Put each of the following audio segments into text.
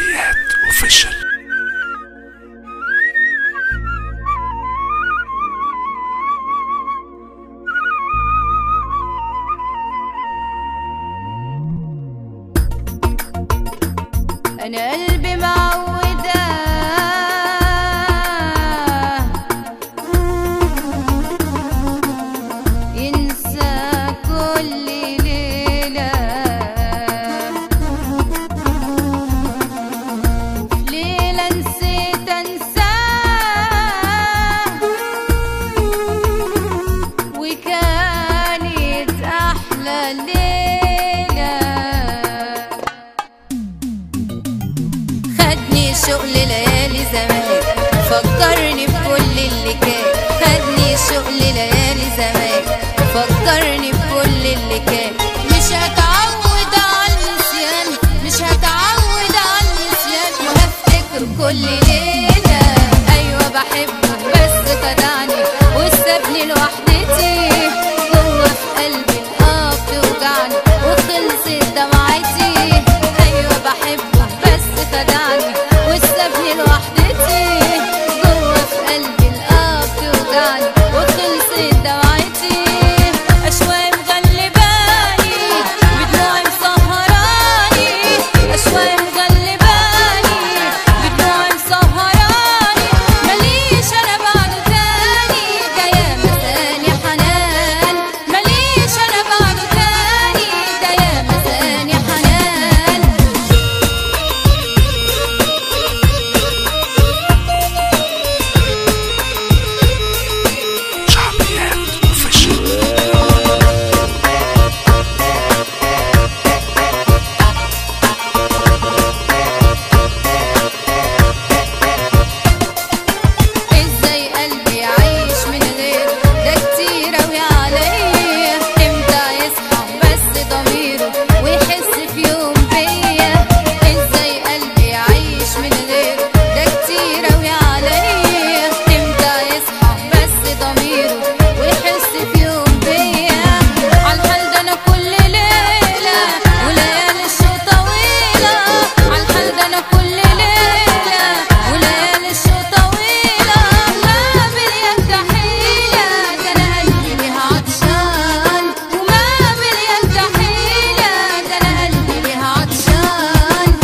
شعبيات اوفيشال انا قلبي معودة ينسى كل ليلة وفي ليلة نسيت انساه وكانت احلى ليلة خدني شوق ليالي زمان فكرني بكل اللي كان خدني شوق ليالي زمان فكرني بكل اللي كان مش هتعود على النسيان مش هتعود على النسيان وهفتكر كل ليلة أيوة بحبه بس خدعني وسابني لوحدتي جوه في قلبي الآه بتوجعني وخلصت دمعتي أيوة بحبه بس خدعني وسابني لوحدتي جوه في قلبي الآه بتوجعني وخلصت دمعتي أشواق مغلباني بدموعي مسهراني أشواق مغلباني بدموعي مسهراني ماليش أنا بعده تاني ده ياما تاني حنان ماليش أنا بعده تاني ده ياما تاني حنان شعبيات اوفيشال ازاي قلبي يعيش من غير ده كتير اوي عليا امتى يصحى بس ضميره ويحس في يوم بيا ازاي قلبي يعيش من غير ده كتير اوي عليا امتى يصحى بس ضميره ويحس في يوم بيا عالحال ده انا كل ليله وليالي الشوق طويله عالحال ده انا كل ليله وليالي الشوق طويله ما باليد حيله ده انا قلبي ليها عطشان وما باليد حيله ده انا قلبي ليها عطشان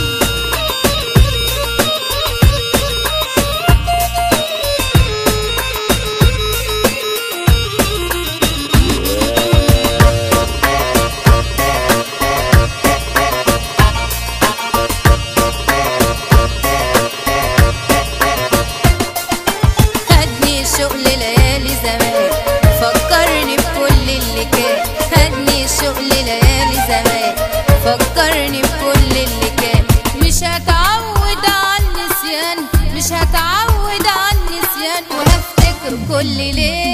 خدني شوق ليالي زمان فكرني بكل اللي كان خدني شوق ليالي زمان فكرني بكل اللي كان مش هتعود على النسيان مش هتعود على النسيان وهفتكر كل ليلة